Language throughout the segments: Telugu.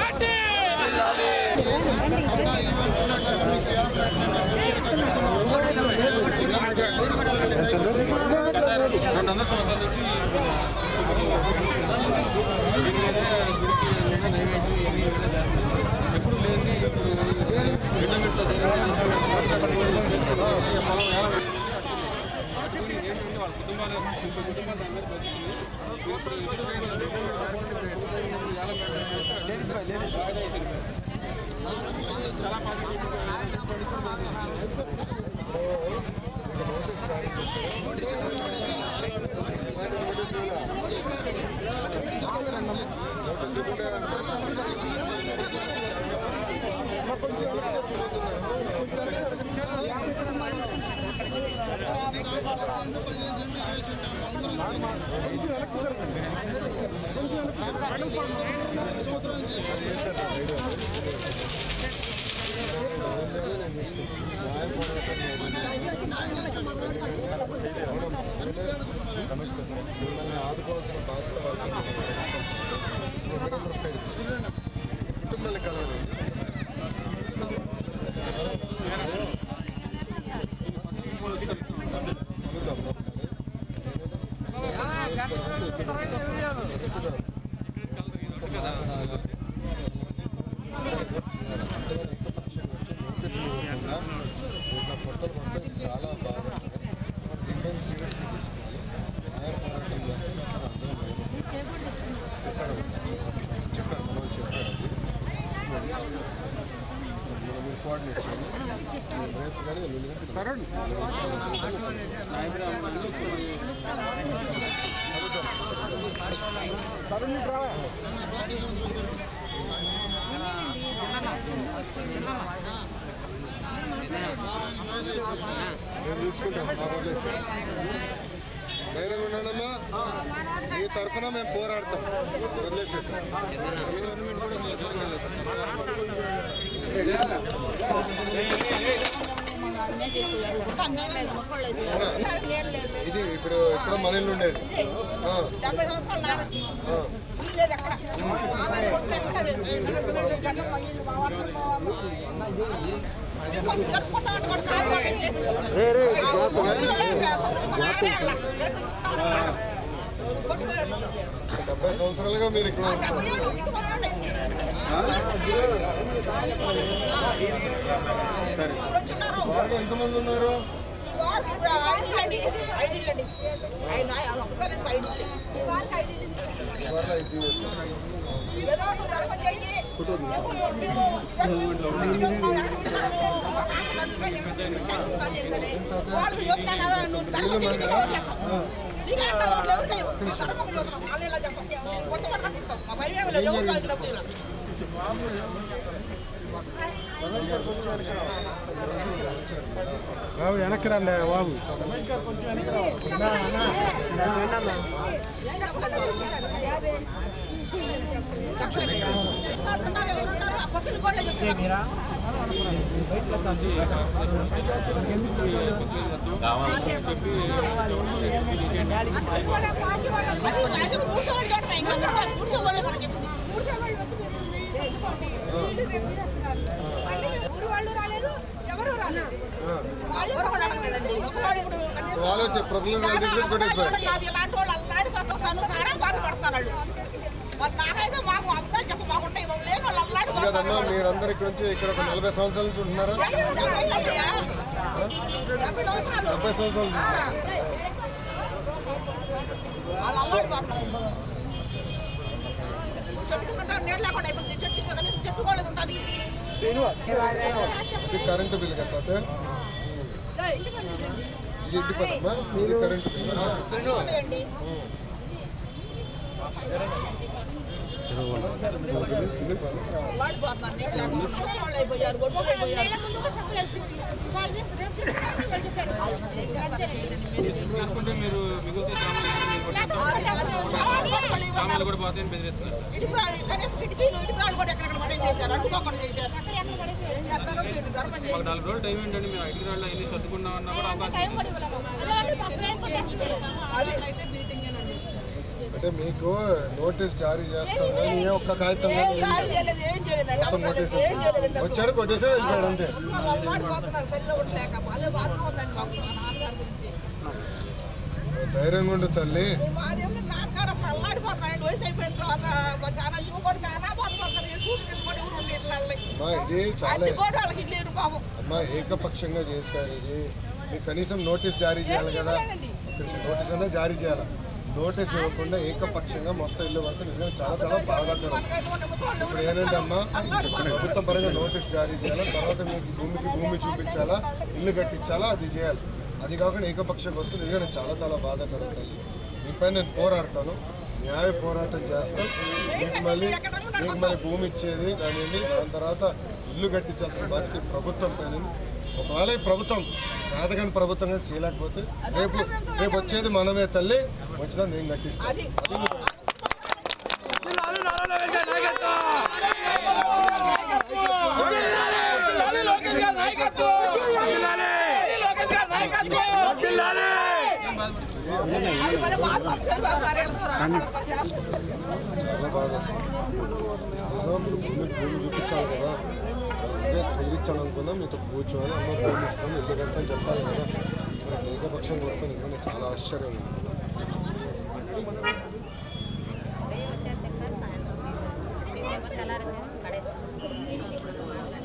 పార్టీ ఎప్పుడు లేని విటమిన్స్ వాళ్ళ కుటుంబాలు కుటుంబాలు దాని మీద బతుకుతుంది ఇప్పుడు చాలా మిమ్మల్ని ఆదుకోవాల్సిన బాధ్యత వాళ్ళకి సైడ్ కుటుంబాన్ని కలవాలి పొట్టలు మొత్తం చాలా బాగా ఇండియన్ సీరియస్గా తీసుకోవాలి న్యాయ పోరాటం చేస్తే ఇక్కడ అందరూ చెప్పారు చెప్పారు మనం చెప్పారు మనం మీరు కోఆర్డినేట్ చేయండి రేపు కానీ ఎల్లుండి కానీ మేము చూసుకుంటాం మా వదిలేసి ధైర్యంగా ఉన్నాడమ్మా మీ తరఫున మేము పోరాడతాం వదిలేసి ఇది ఇప్పుడు ఎక్కడో మన ఇల్లు ఉండేది ఆ, డెబ్బై సంవత్సరాలు నాన్న ఆ. లేదు అక్కడ ఆమె కొట్టే ఉంటది. జనం మగిలి మా వాళ్ళు, మా వాళ్ళు. కొంచెం జరుపుకుంటా ఉంటే కూడా కాదు వాళ్ళకి. ఆ కొట్టుకునే కొట్టుకునే డెబ్బై సంవత్సరాలుగా మీరు ఇక్కడ డెబ్బై ఉంటున్నారు ఏళ్ళు కొట్టుకున్నాడు. ఇప్పుడు వచ్చినారు. వారు ఎంతమంది ఉన్నారు వారికి ఇప్పుడు ఐదు ఇళ్ళండి. ఐదు ఇళ్ళండి. ఐదు ఆయన ఒకసారి ఐదు ఇళ్ళే. ఈ వారికి ఐదు ఇళ్ళే. ఇవాళ ఇది చేస్తాం. ఏదో నువ్వు ధర్మం చెయ్యి. వాళ్ళు చెప్తా కదా నువ్వు ధర్మం చెయ్యి, ఓట్లేస్తావు. నీకు ఎక్కడ ఓట్లు ఎవరు లేవు. నువ్వు ధర్మం చేస్తున్నావు. వాళ్ళు ఇలా చెప్పు. కొట్టుకొని కట్టుకుంటాం. మా భయం ఏమీ లేదు. ఎవరు కాదు డబ్బులు ఇలా. బాబు వెనక్కి రండి బాబు ఉన్నారు, ఎవరున్నారు? ఆ పక్కన కూడా చెప్తున్నారు. అది కూడా పార్టీ వాళ్ళు. అది అది కూర్చోవాలి చూడటం. ఇంకా కూడా కూర్చోవాలి కూడా చెప్పింది. కూర్చోవాలి వచ్చి మీరు మీరు తీసుకోండి. వీళ్ళు రేపు తీసేస్తున్నారు. అంటే ఊరు వాళ్ళు రాలేదు ఎవరు రాలేదు ఆ. వాళ్ళు ఎవరు కూడా రాలేదండి. ముసలాళ్ళు ఇప్పుడు కనీసం వాళ్ళు వచ్చి ప్రజలు తీసుకొని కొట్టేసిపోయారు నాది ఇలాంటి వాళ్ళు అల్లాడి పక్కన చాలా బాధపడతారు వాళ్ళు మరి నాకైతే మాకు అబద్ధాలు చెప్ప మాకుంటాయి ఇవ్వ లేని వాళ్ళు అల్లాడి కదమ్మా మీరందరూ ఇక్కడ నుంచి ఇక్కడ ఒక నలభై సంవత్సరాల నుంచి ఉంటున్నారా డెబ్బై సంవత్సరాలు డెబ్బై సంవత్సరాలు నుంచి. వాళ్ళు అల్లాడి పడతారు చెట్టు కింద నీళ్ళు లేకుండా అయిపోతుంది చెట్టు కింద కనీసం చెట్టు కూడా ఉంటుంది ఇది కరెంటు బిల్ కదా తాత? ఇది ఇంటి పదమ్మా ఇది కరెంటు బిల్ ఆ. అండి ఇది పదం. అల్లాడి పోతున్నారు నీళ్ళు లేకుండా ముసలోళ్ళు అయిపోయారు గొడ్డలు అయిపోయారు తీసుకుంటే మీరు మిగిలితే సామాన్లు కూడా పోతాయని బెదిరిస్తున్నారు ఇటుకురాళ్ళు కనీసం కిటికీలు ఇటుకురాళ్ళు కూడా ఎక్కడ పడే చేశారు అడ్డుకోకుండా చేశారు ఏం చేస్తారో మీరు ధర్మం ఒక చేయండి నాలుగు రోజులు టైం ఏంటండి మేము ఐటీ రాళ్ళు వెళ్ళి సర్దుకున్నాం అన్నా కూడా అవకాశం ఉంది. అంటే అంటే మీకు నోటీస్ జారీ చేస్తాం కానీ ఏ ఒక్క కాగితం ఏం కానీ కాదు చేయలేదు, ఏం చేయలేదండి. మొత్తం అబద్ధాలు కొట్టేసి ఏం చేయలేదండి అసలు. వచ్చాడు కొట్టేసాడు వెళ్ళిపోయాడు అంతే వాళ్ళు అలవాటుపోతున్నారు, సెల్లో ఒకటి లేక. వాళ్ళే బాధగా ఉందండి మాకు, మా నాన్నగారి గురించి. ధైర్యంగా ఉండు తల్లి మాదేమో నాన్నగారు అసలు అల్లాడిపోతున్నాడు. వయసు అయిపోయిన తర్వాత మా చాలా ఇవి కూడా చాలా బాధపడతారు. ఈ సూటి కింద కూడా ఎవరు ఉండేట్లు వాళ్ళని. అమ్మా ఇది చాలా అది కూడా వాళ్ళకి లేరు పాపం. అమ్మా ఏకపక్షంగా చేశారు ఇది మీకు కనీసం నోటీస్ జారీ చేయాలి కదా లేదండి. కొంచెం నోటీస్ అన్నా జారీ చేయాలి నోటీస్ ఇవ్వకుండా ఏకపక్షంగా మొత్తం ఇల్లు పడితే నిజంగా చాలా చాలా బాధాకరం మనకైతే ఉన్న ముసలోళ్ళు ఇప్పుడు ఏంటంటే అమ్మా ప్రభుత్వం పరంగా నోటీస్ జారీ చేయాలా తర్వాత మీకు భూమికి భూమి చూపించాలా ఇల్లు కట్టించాలా అది చేయాలి అది కాకుండా ఏకపక్ష గుర్తు నిజంగా చాలా చాలా బాధాకరం తల్లి మీపై నేను పోరాడతాను న్యాయ పోరాటం చేస్తాం మీకు మళ్ళీ మీకు మళ్ళీ భూమి ఇచ్చేది కానివ్వండి దాని తర్వాత ఇల్లు కట్టించాల్సిన బాధ్యత ఈ ప్రభుత్వం పైన ఒకవేళ ఈ ప్రభుత్వం చేతగాని ప్రభుత్వంగా చేయలేకపోతే రేపు రేపు వచ్చేది మనమే తల్లి వచ్చినా నేను కట్టిస్తాను అది అది మరి బాధపడుతున్నారు బాబు గారు. చాలా బాధ అసలు ఏదో మీరు భూమి భూమి చూపించాలి కదా అదే తొలగించాలనుకున్నా మీతో కూర్చోవాలి అమ్మ భూమి ఇస్తాం ఇల్లు కడతాం చెప్పాలి కదా మరి ఏకపక్షం కొడుతుంది నిజంగా చాలా ఆశ్చర్యం ఉంది. ఉదయం వచ్చారు చెప్పారు సాయంత్రం తీశారు తీసేమో తెల్లారి పడేస్తాం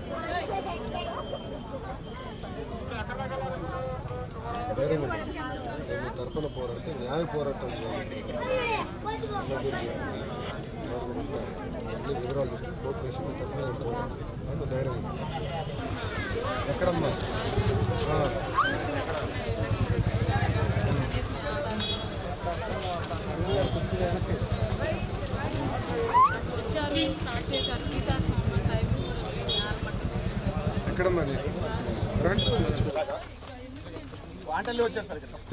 ధైర్యం ఉంది నేను మీ తరపున పోరాడితే న్యాయ పోరాటం చేయాలి అన్న గురించి ఎవరు కూడా ఉంటారు. అన్ని వివరాలు తీసుకుని కోర్టు వేసి మీ తరపున నేను పోరాడతాను నాకు ధైర్యం ఉంది ఎక్కడమ్మా ఆ. వచ్చారు స్టార్ట్ చేశారు తీసేస్తాం టైం కూడా లేదు ఆరు పట్టుకు వచ్చేసారు ఎక్కడమ్మా అది రండి వాంటల్లో వచ్చారు సార్ ఇక్కడ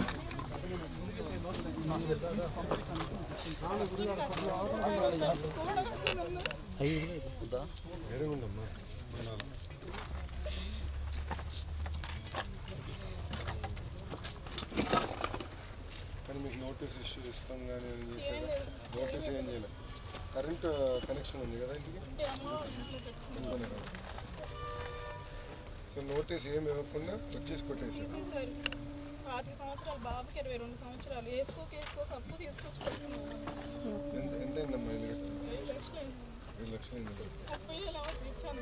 ధైర్యం ఉందమ్మా వినాలి. కానీ మీకు నోటీస్ ఇష్యూ ఇస్తాం కానీ ఏం చేశారు నోటీస్ ఏం చేయలేదు కరెంట్ కనెక్షన్ ఉంది కదా ఇంటికి ఇంట్లోనే కదా. సో నోటీస్ ఏమి ఇవ్వకుండా వచ్చేసి కొట్టేసారు తీసేశారు పాతి సంవత్సరాలు బాబుకి ఇరవై రెండు సంవత్సరాలు వేసుకోక వేసుకోక అప్పు తీసుకొచ్చి కట్టుకున్నాను ఎంత ఎంత అయిందమ్మా ఇల్లు కట్టాలి ఐదు లక్షలు అయింది. ఐదు లక్షలు అయింది ముప్పై వేలు అవసరం ఇచ్చాను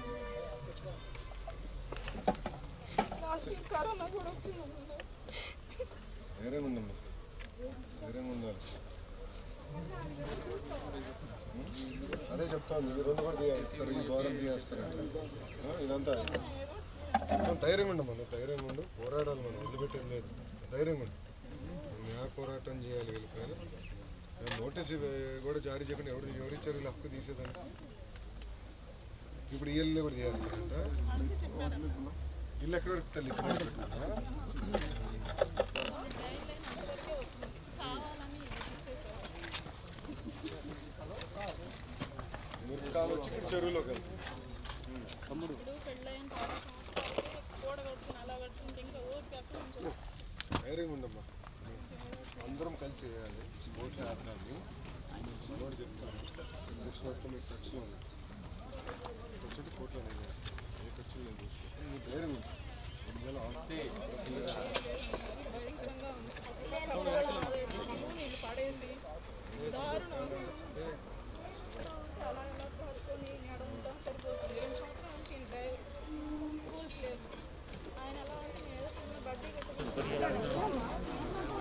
లాస్ట్ ఇయర్ కరోనా కూడా వచ్చింది అందులో. ధైర్యం ఉందమ్మా ధైర్యం ఉండాలి అదే చెప్తాను ఈ రెండు కూడా తీయాలి ఈ గౌరవం తీయేస్తారంట ఆ, ఇదంతా మొత్తం ధైర్యం ఉండు మనం ధైర్యం ఉండు పోరాడాలి మనం వదిలిపెట్టేది లేదు ధైర్యం ఉండు న్యాయ పోరాటం చేయాలి వీళ్ళపైన నేను నోటీస్ ఇవ్వ- కూడా జారీ చేయకుండా ఎవరు ఎవరిచ్చారు వీళ్ళు హక్కు తీసేదానికి ఇప్పుడు ఈ ఇల్లు కూడా చేస్తారంట ఇల్లు ఎక్కడ వరకు తల్లి ఇక్కడ వరకు పెట్టుకున్నారా? మురికాలు వచ్చి ఇక్కడ చెరువులోకి వెళ్తాయి ఇప్పుడు పెళ్ళైన తర్వాత కూడ కట్టుకుని అలా కట్టుకుంటే ఇంకా ఊరికి అక్కడ నుంచి ధైర్యం ఉండమ్మా అందరం కలిసి చేయాలి స్పోర్ట్స్ ఆడడానికి స్పోర్ట్ చెప్తాను చూసినట్టు మీకు ఖర్చులు ఉన్నాయి వచ్చేది కోట్లో నేను చేస్తాను. ఏ ఖర్చులు నేను చూసుకుంటాను మీకు ధైర్యం ఉంది రెండు వేల భయంకరంగా ఉంది నీళ్ళు పడేసి దారుణం అలా ఇలా పడుకొని నడవడం సరిపోతుంది రెండు సంవత్సరాల నుంచి ఈయన డ్రైవర్ స్కూల్స్ లేదు ఆయన ఎలా అంటే ఏదో చిన్న బడ్డీ కట్టుకుని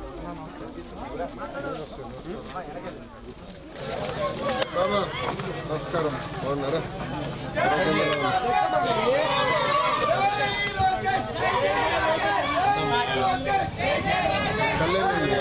బాబా నమస్కారం బాగున్నారా కళ్ళేమైంది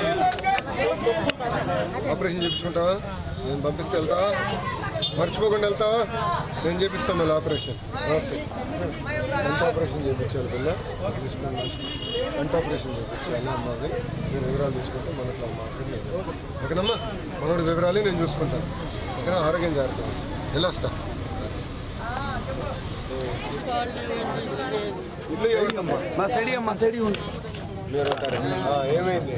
ఆపరేషన్ చేయించుకుంటావా నేను పంపిస్తే వెళ్తావా మర్చిపోకుండా వెళ్తావా నేను చేపిస్తాను మళ్ళీ ఆపరేషన్ ఓకే ఎంత ఆపరేషన్ చేయించాలి పిల్ల తీసుకుని ఎంత ఆపరేషన్ చేయించాలి అమ్మది మీరు వివరాలు తీసుకుంటే మనకు మాట్లాడి ఓకేనమ్మా మనోడి వివరాలు నేను చూసుకుంటాను ఓకేనా ఆరోగ్యం జాగ్రత్త వెళ్ళొస్తా ఇల్లు ఎవరిదమ్మా మా సైడ్ మా సైడ్ ఇల్లు మీరు ఒకరే. ఆ, ఏమైంది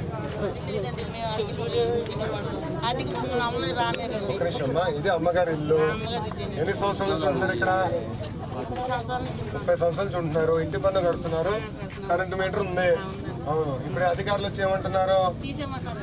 అది మన అమ్మని రానేరండి ఒక నిమిషం అమ్మా ఇది అమ్మగారి ఇల్లు ఎన్ని సంవత్సరాల నుంచి ఉంటున్నారు ఇక్కడ ముప్పై సంవత్సరాల నుంచి ఉంటున్నారు ఇంటి పన్ను కడుతున్నారు కరెంటు మీటర్ ఉంది అవును ఇప్పుడు అధికారులు వచ్చి ఏమంటున్నారు తీసేయమంటారు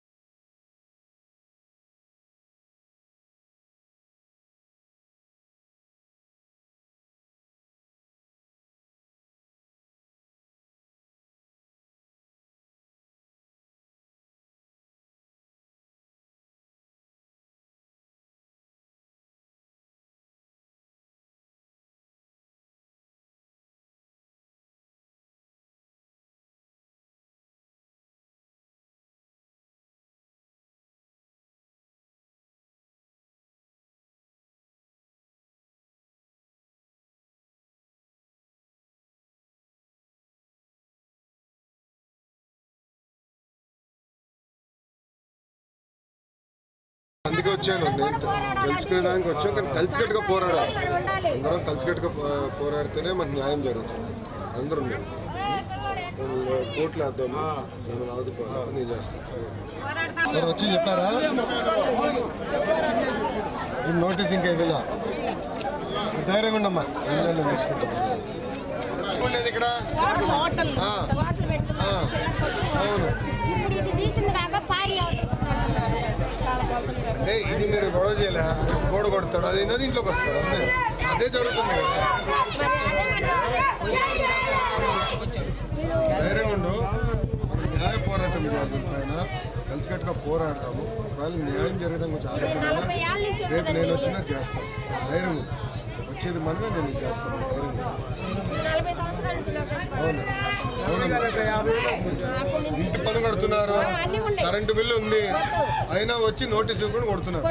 అందుకే వచ్చాను నేను తెలుసుకునేదానికి వచ్చాం కానీ కలిసికట్టుగా పోరాడాలి అందరం కలిసికట్టుగా పో- పోరాడితేనే మనకు న్యాయం జరుగుతుంది అందరూ ఉన్నారు. మనం కోట్లు వేద్దాము మనం ఆదుకోవాలి నేను చేస్తాను మరి వచ్చి చెప్పారా ఏం నోటీస్ ఇంకా ఇవ్వలా ధైర్యంగా ఉండమ్మా ఏం చేయాలి చూసుకుంటాం చూడలేదు ఇక్కడ హోటల్ ఆ. వాటర్ పెట్టుకున్నాం ఆ. అవును ఇప్పుడు ఇది తీసింది కాక పారి అంటే ఇది మీరు గొడవ చేయలే గోడ కొడతాడు అది ఏంటో ఇంట్లోకి వస్తాడు అంతే అదే జరుగుతుంది ధైర్యంగా ఉండు మనం న్యాయ పోరాటం చేయాలి దీనిపైన కలిసికట్టుగా పోరాడతాము ఒకవేళ న్యాయం జరగడం కొంచెం ఆలోచన రేపు నేను వచ్చినా చేస్తాను ధైర్యం ఉంది. వచ్చేది మనమే నేను ఇది చేస్తాను ధైర్యం ఉంది. నలభై సంవత్సరాల నుంచి లోపల అవును అవును ఇంటి పన్ను కడుతున్నారు అన్నీ ఉన్నాయి. కరెంటు బిల్లు ఉంది అయినా వచ్చి నోటీస్ ఇవ్వకుండా కొడుతున్నారు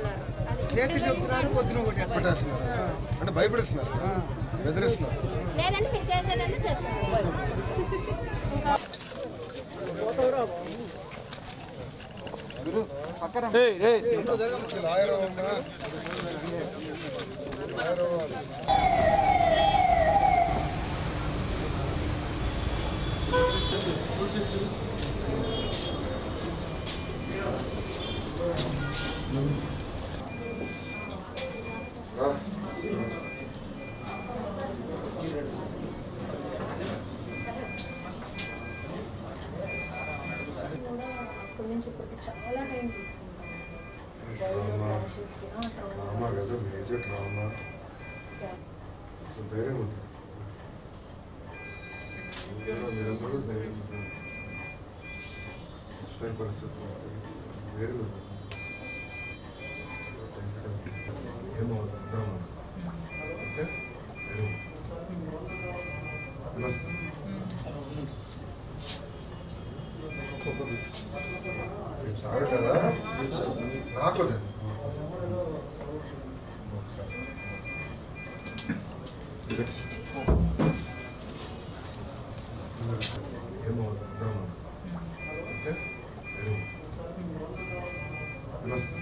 కొట్టేస్తున్నారు అంటే భయపడిస్తున్నారు బెదిరిస్తున్నారు లేదంటే మీరు చేసేదంటే చేసుకోండి లాయర్ అవ్వమ్మా. లాయర్ అవ్వాలి. రా. ట్రామా ట్రామా కదా మేజర్ ట్రామా అసలు ధైర్యం ఉంది ఇంకేమో మీరందరూ ధైర్యం ఉంది. ఇష్టం పరిస్థితి ధైర్యం ఉంది. ఏమో వద్దాం. ఓకే ధైర్యం ఉంది. నమస్తే. ఇది చాలు కదా నాకు లేదు. ఒకసారి. ఏమో వద్దాం. ఓకే ధైర్యం ఉంది. నమస్తే.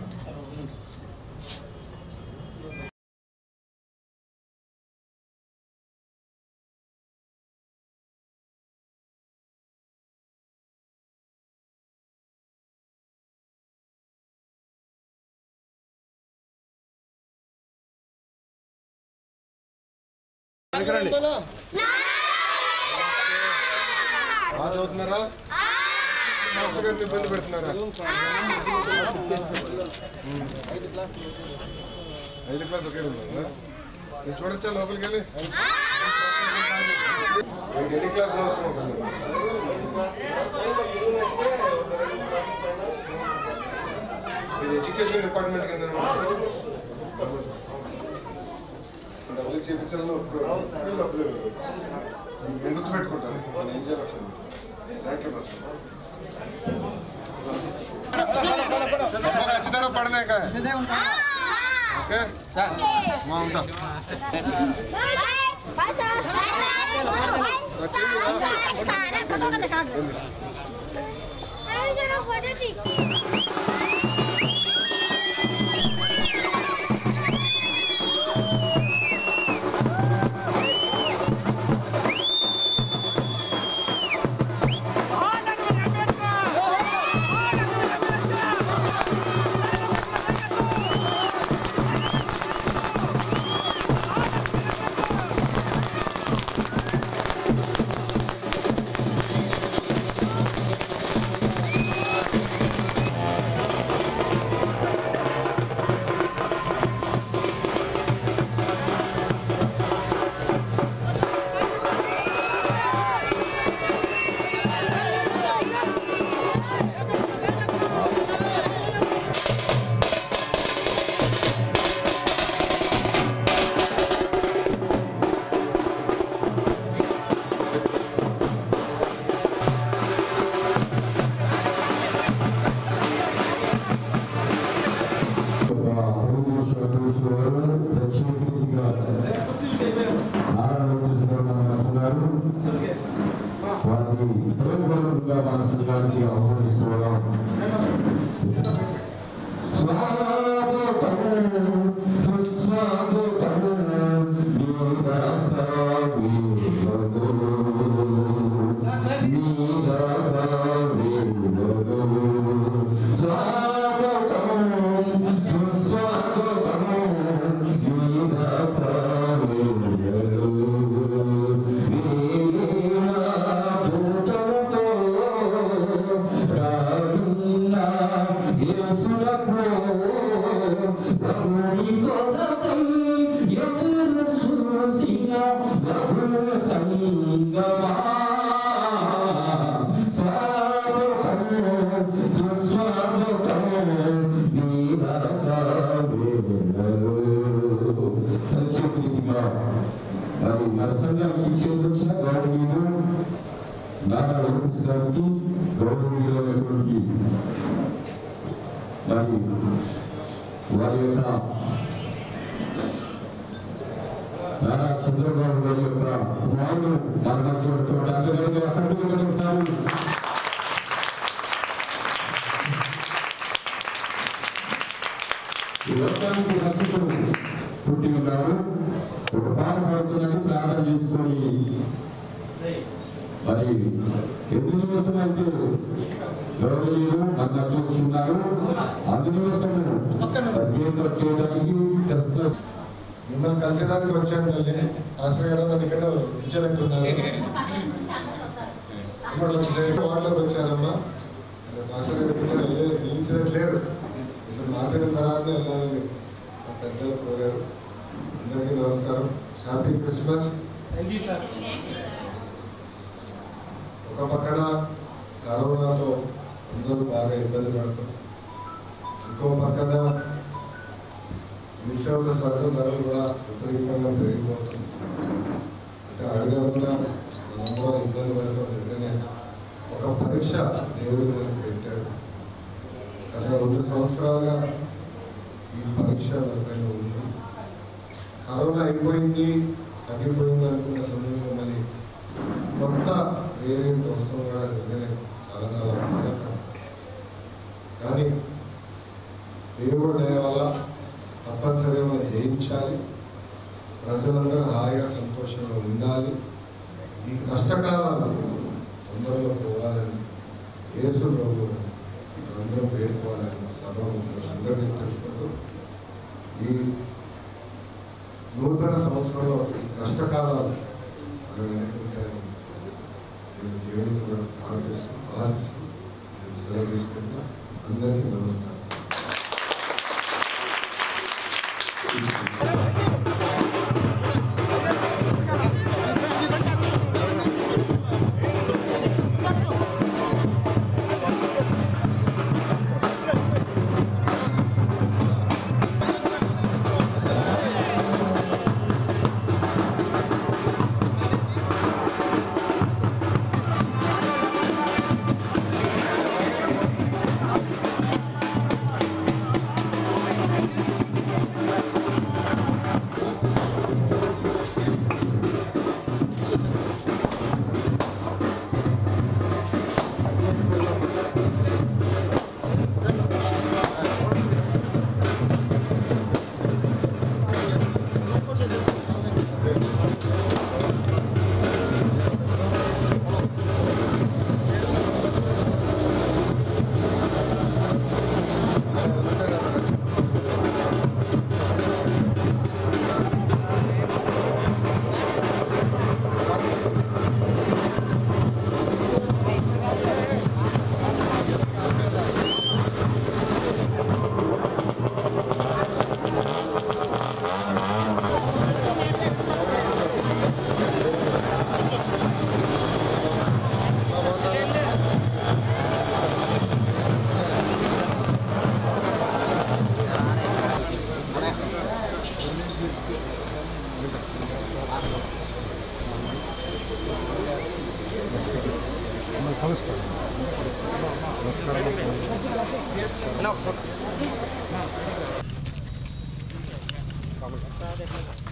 బాగా చదువుతున్నారా మాస్టర్ గారిని ఇబ్బంది పెడుతున్నారా ఉమ్. ఐదు క్లాస్ ఒకే ఉందా నేను చూడొచ్చా లోపలికి వెళ్ళి మీకు ఎన్ని క్లాస్ అవసరం ఉంటుంది ఇది ఎడ్యుకేషన్ డిపార్ట్మెంట్ కింద డబ్బులు చేయించాలని ఒప్పుకోరు డబ్బులు ఇవ్వరు. నేను గుర్తుపెట్టుకుంటాను నేను ఏం చేయాలి అసలు థ్యాంక్ యూ మాస్టర్ ఖచ్చితంగా పడినాక ఓకే మా ఉంటా నా చెయ్యి రా. ఏంది? ప్రేమగా మన సంఘానికి ఆహ్వానిస్తున్నాం స్వాగతం సుస్వాగతం మరి నరసంగానికి విషయంలో గౌరవీయులు నారా లోకేష్ గారికి గౌరవనీయులైనటువంటి మరి వారి యొక్క నారా చంద్రబాబు గారి యొక్క కుమారుడు మరణించినటువంటి అందరికీ అక్కడికి ఒకసారి ఈ లోకానికి రక్షకుడు పుట్టి ఉన్నారు ఒక పాట పాడుతున్నాడు ప్రార్థన చేసుకొని మరి ఎందుకు పోతున్నట్టు గౌరవీయులు మన చూస్తున్నారు అందునిమిత్తము కేంద్ర చేయడానికి ప్రస్తుతం మిమ్మల్ని కలిసేదానికి వచ్చాను తల్లి ఆశ్రయ గారు నన్ను ఇక్కడ ఉంచలేకున్నాను ఇప్పుడు వచ్చి వార్డులోకి వచ్చానమ్మా ఆశ్రయ గారు ఇక్కడ వెళ్ళే- వెళ్ళించినట్టు లేరు ఇక్కడ మాట్లాడిన తర్వాత వెళ్ళాలని మా పెద్దలు కోరారు అందరికీ నమస్కారం హ్యాపీ క్రిస్మస్ ఒక పక్కన కరోనాతో అందరూ బాగా ఇబ్బంది పడతారు ఇంకో పక్కన నిత్యావసర సరుకుల ధరలు కూడా విపరీతంగా పెరిగిపోతుంది అంటే అడగకుండా మనం కూడా ఇబ్బంది పడతాం నిజంగానే ఒక పరీక్ష దేవుడు మనకు పెట్టాడు గత రెండు సంవత్సరాలుగా ఈ పరీక్ష మన పైన ఉంది కరోనా అయిపోయింది తగ్గిపోయింది అనుకున్న సమయంలో మరి కొత్త వేరియంట్ వస్తాం కూడా నిజంగానే చాలా చాలా బాధాకరం కానీ దేవుడు దయ వల్ల తప్పనిసరిగా మనం జయించాలి ప్రజలందరూ హాయిగా సంతోషంగా ఉండాలి ఈ కష్టకాలాలు అందరిలో పోవాలని యేసు ప్రభు అందరూ పేర్కోవాలని సభ అందరినీ తెలుసుకుంటూ ఈ నూతన సంవత్సరంలో ఈ కష్టకాలాలు మనం ఎన్నుకుంటారని నేను దేవుని కూడా ప్రార్థిస్తూ ఆశిస్తూ నేను సెలవు తీసుకుంటున్నా అందరికీ నమస్కారం కలుస్తాను నమస్కారం